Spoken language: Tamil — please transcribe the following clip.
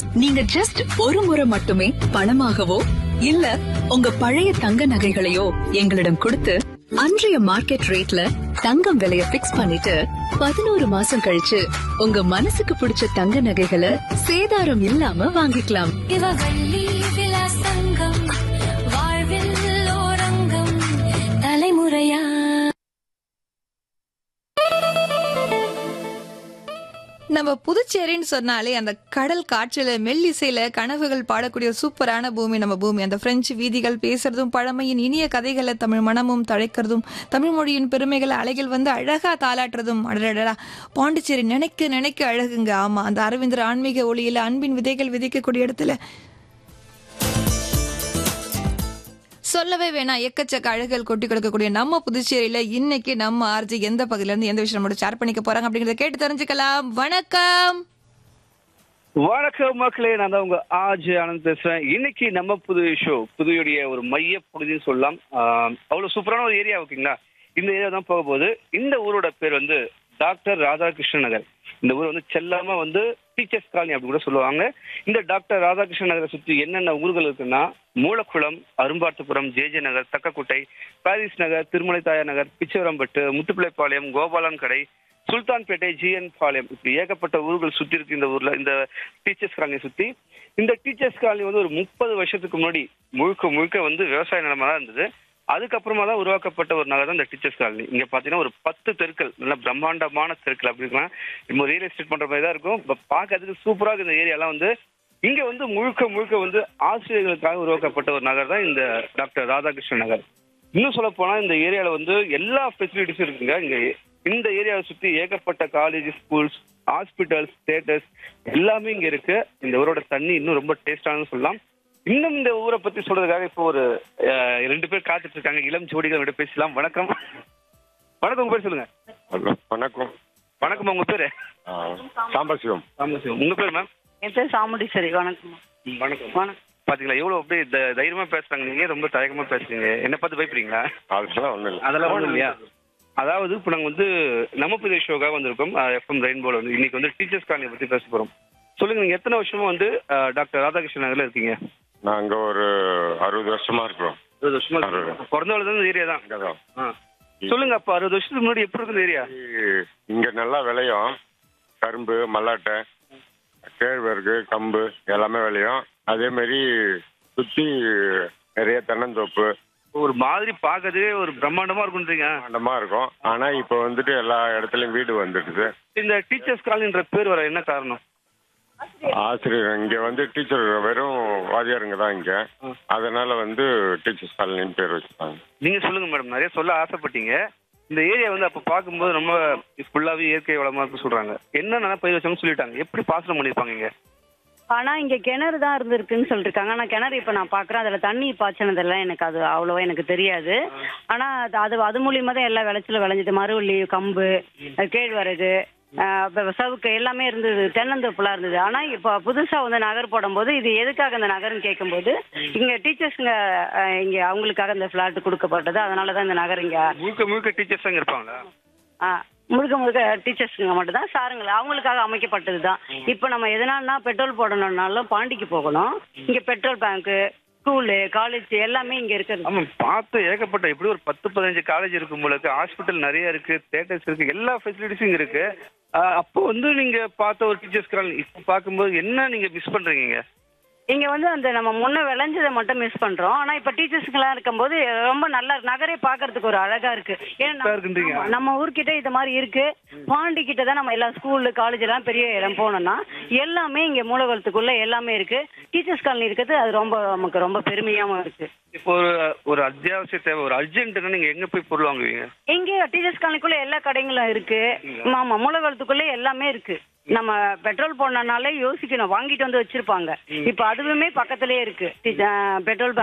நீங்க ஜஸ்ட் ஒரு முறை மட்டுமே பணமாகவோ இல்ல உங்க பழைய தங்க நகைகளையோ எங்களிடம் கொடுத்து அன்றைய மார்க்கெட் ரேட்ல தங்கம் விலைய பிக்ஸ் பண்ணிட்டு பதினோரு மாசம் கழிச்சு உங்க மனசுக்கு பிடிச்ச தங்க நகைகளை சேதாரம் இல்லாம வாங்கிக்கலாம் இவவள்ளி விலாசங்கம் வாழ்வில் ஓரங்கம் தலைமுறையா நம்ம புதுச்சேரின்னு சொன்னாலே அந்த கடல் காற்றில மெல்லிசையில கனவுகள் பாடக்கூடிய சூப்பரான பூமி நம்ம பூமி அந்த பிரெஞ்சு வீதிகள் பேசுறதும் பழமையின் இனிய கதைகளை தமிழ் மனமும் தழைக்கிறதும் தமிழ் மொழியின் பெருமைகளை அலைகள் வந்து அழகா தாளாட்டுறதும் அடடடா பாண்டிச்சேரி நினைக்க நினைக்க அழகுங்க ஆமா அந்த அரவிந்தர் ஆன்மீக ஒளியில அன்பின் விதைகள் விதைக்கக்கூடிய இடத்துல சொல்லவே வேணாம் எக்கச்சக்க அழகுகள் கொட்டி கொடுக்கக்கூடிய நம்ம புதுச்சேரியில இன்னைக்கு நம்ம ஆர்ஜி எந்த பகுதியில இருந்து எந்த விஷயம் நம்மளோட ஷேர் பண்ணிக்க போறாங்க அப்படிங்கறத கேட்டு தெரிஞ்சுக்கலாம் வணக்கம் வணக்கம் மக்களே நான் தான் உங்க ஆஜ் ஆனந்த் பேசுறேன் இன்னைக்கு நம்ம புது ஷோ புதுயுடைய ஒரு மைய பகுதின்னு சொல்லலாம் ஆஹ் அவ்வளவு சூப்பரான ஒரு ஏரியா ஓகேங்களா இந்த ஏரியா தான் போக போகுது இந்த ஊரோட பேர் வந்து டாக்டர் ராதாகிருஷ்ணன் நகர் இந்த ஊர் வந்து செல்லாம வந்து டீச்சர்ஸ் காலனி அப்படி கூட சொல்லுவாங்க இந்த டாக்டர் ராதாகிருஷ்ணன் நகரை சுற்றி என்னென்ன ஊர்கள் இருக்குன்னா மூலக்குளம் அரும்பார்த்தபுரம் ஜேஜே நகர் தக்கக்குட்டை பாரிஸ் நகர் திருமலை தாயார் நகர் பிச்சவரம்பட்டு முத்துப்பிள்ளைப்பாளையம் கோபாலன் கடை சுல்தான்பேட்டை ஜிஎன் பாளையம் இப்படி ஏகப்பட்ட ஊர்கள் சுத்தி இருக்கு இந்த ஊர்ல இந்த டீச்சர்ஸ் காலனியை சுத்தி இந்த டீச்சர்ஸ் காலனி வந்து ஒரு முப்பது வருஷத்துக்கு முன்னாடி முழுக்க முழுக்க வந்து விவசாய நிலமா தான் இருந்தது அதுக்கப்புறமா தான் உருவாக்கப்பட்ட ஒரு நகர் தான் இந்த டீச்சர்ஸ் காலனி இங்க பாத்தீங்கன்னா ஒரு பத்து தெருக்கள் நல்ல பிரம்மாண்டமான தெருக்கள் அப்படி இருக்கலாம் நம்ம ரியல் எஸ்டேட் பண்ற மாதிரி தான் இருக்கும் பட் பார்க்கறதுக்கு சூப்பரா இருக்கு இந்த ஏரியாலாம் வந்து இங்க வந்து முழுக்க முழுக்க வந்து ஆசிரியர்களுக்காக உருவாக்கப்பட்ட ஒரு நகர் தான் இந்த டாக்டர் ராதாகிருஷ்ணன் நகர் இன்னும் சொல்ல போனா இந்த ஏரியால வந்து எல்லா ஃபெசிலிட்டிஸும் இருக்குங்க இங்க இந்த ஏரியாவை சுத்தி ஏகப்பட்ட காலேஜ் ஸ்கூல்ஸ் ஹாஸ்பிட்டல்ஸ் தியேட்டர்ஸ் எல்லாமே இங்க இருக்கு இந்த ஊரோட தண்ணி இன்னும் ரொம்ப டேஸ்டானு சொல்லலாம் இன்னும் இந்த ஊரை பத்தி சொல்றதுக்காக இப்போ ஒரு அஹ், ரெண்டு பேர் காத்துட்டு இருக்காங்க இளம் ஜோடிகள் விட பேசலாம் வணக்கம் வணக்கம் உங்க பேர் சொல்லுங்க ஹலோ வணக்கம் வணக்கம் உங்க பேரு ஆ, சாம்பசிவம் ராமசிவம் உங்க பேர் மேம் என் பேர் சாமுண்டீஸ்வரி வணக்கம் வணக்கம் வணக்கம் பாத்தீங்களா எவ்வளவு அப்படியே த- தைரியமா பேசுறாங்க நீங்க ரொம்ப தயக்கமா பேசுறீங்க என்ன பார்த்து பயப்படுறீங்களா அதெல்லாம் ஒன்றும் இல்லை அதெல்லாம் ஒண்ணும் இல்லையா அதாவது இப்போ நாங்க வந்து நம்ம புதிய ஷோக்காக வந்திருக்கோம் எஃப்எம் ரெயின்போல வந்து இன்னைக்கு வந்து டீச்சர்ஸ் காலனியை பத்தி பேச போறோம் சொல்லுங்க நீங்க எத்தனை வருஷமா வந்து அஹ், டாக்டர் ராதாகிருஷ்ணன் நகர்ல இருக்கீங்க நாங்கள் ஒரு அறுபது வருஷமா இருக்கிறோம் இருபது வருஷமா இருக்கீங்க. பிறந்த வளர்ந்து இந்த ஏரியா தான் இங்கே தான் ஆ. சொல்லுங்க அப்ப அறுபது வருஷத்துக்கு முன்னாடி எப்படி இருக்கு இந்த ஏரியா இங்கே நல்லா விளையும் கரும்பு மல்லாட்டை கேழ்வரகு கம்பு எல்லாமே விளையும் அதே மாதிரி சுற்றி நிறைய தென்னந்தோப்பு ஒரு மாதிரி பார்க்கறதுவே ஒரு பிரம்மாண்டமா இருக்குன்றீங்க மண்டமா இருக்கும் ஆனால் இப்போ வந்துட்டு எல்லா இடத்துலையும் வீடு வந்துடுது இந்த டீச்சர்ஸ் காலனின்ற பேர் வர என்ன காரணம் ஆசிரியர் இங்கே வந்து டீச்சர் வெறும் வாதியாருங்க தான் இங்கே அதனால வந்து டீச்சர்ஸ் காலனின்னு பேர் வச்சுட்டாங்க நீங்க சொல்லுங்க மேடம் நிறைய சொல்ல ஆசைப்பட்டீங்க இந்த ஏரியா வந்து அப்ப பார்க்கும்போது ரொம்ப ஃபுல்லாவே இயற்கை வளமா இருக்கு சொல்றாங்க என்னென்ன பயிர் வச்சாங்கன்னு சொல்லிட்டாங்க எப்படி பாசனம் பண்ணிருப்பாங்க இங்க ஆனா இங்க கிணறு தான் இருந்திருக்குன்னு சொல்லிருக்காங்க ஆனா கிணறு இப்ப நான் பாக்குறேன் அதுல தண்ணி பாய்ச்சினதெல்லாம் எனக்கு அது அவ்வளவா எனக்கு தெரியாது ஆனா அது அது அது மூலியமா தான் எல்லா விளைச்சலும் விளைஞ்சது மறுவள்ளி கம்பு அஹ் கேழ்வரகு அஹ் அப்ப சவுக்கு எல்லாமே இருந்தது தென்னந்தோப்புலாம் இருந்தது ஆனா இப்ப புதுசா வந்து நகர் போடும்போது இது எதுக்காக இந்த நகர்னு கேட்கும்போது இங்க டீச்சர்ஸ்ங்க இங்க அவங்களுக்காக இந்த பிளாட் கொடுக்கப்பட்டது அதனாலதான் இந்த நகர் இங்க முழுக்க முழுக்க டீச்சர்ஸ் அங்க இருப்பாங்களா ஆ, முழுக்க முழுக்க டீச்சர்ஸுங்க மட்டும் தான் சாருங்களா அவங்களுக்காக அமைக்கப்பட்டது தான் இப்போ நம்ம எதனாலனா பெட்ரோல் போடணும்னாலும் பாண்டிக்கு போகணும் இங்கே பெட்ரோல் பேங்க்கு ஸ்கூலு காலேஜ் எல்லாமே இங்கே இருக்குது ஆமா பார்த்து ஏகப்பட்ட எப்படி ஒரு பத்து பதினஞ்சு காலேஜ் இருக்கு உங்களுக்கு ஹாஸ்பிட்டல் நிறைய இருக்கு தியேட்டர்ஸ் இருக்கு எல்லா ஃபெசிலிட்டிஸும் இங்க இருக்கு ஆஹ் அப்போ வந்து நீங்க பார்த்த ஒரு டீச்சர்ஸ் காலனி இப்போ பார்க்கும்போது என்ன நீங்க மிஸ் பண்றீங்க இங்க? இங்கே வந்து அந்த நம்ம முன்ன விளைஞ்சதை மட்டும் மிஸ் பண்ணுறோம் ஆனால் இப்போ டீச்சர்ஸுங்கெல்லாம் இருக்கும்போது ரொம்ப நல்லா இருக்கு. நகரே பார்க்கறதுக்கு ஒரு அழகா இருக்கு ஏன்னா அழகா இருக்குன்றீங்க. நம்ம- நம்ம ஊர்கிட்ட இது மாதிரி இருக்கு பாண்டி கிட்ட தான் நம்ம எல்லா ஸ்கூலு காலேஜ் எல்லாம் பெரிய இடம் போனோம்னா எல்லாமே இங்கே மூலகுளத்துக்குள்ள எல்லாமே இருக்கு டீச்சர்ஸ் காலனி இருக்கிறது அது ரொம்ப நமக்கு ரொம்ப பெருமையாகவும் இருக்கு இப்போ ஒரு ஒரு அத்தியாவசிய தேவை ஒரு அர்ஜென்ட்னா நீங்க எங்க போய் பொருள் வாங்குவீங்க இங்கே டீச்சர்ஸ் காலனிக்குள்ள எல்லா கடைங்களும் இருக்கு ஆமா மூலகாலத்துக்குள்ள எல்லாமே இருக்கு நம்ம பெட்ரோல் போடணும்னாலே யோசிக்கணும் வாங்கிட்டு வந்து வச்சிருப்பாங்க இப்ப அதுவுமே பக்கத்திலே இருக்கு டி- அஹ் பெட்ரோல்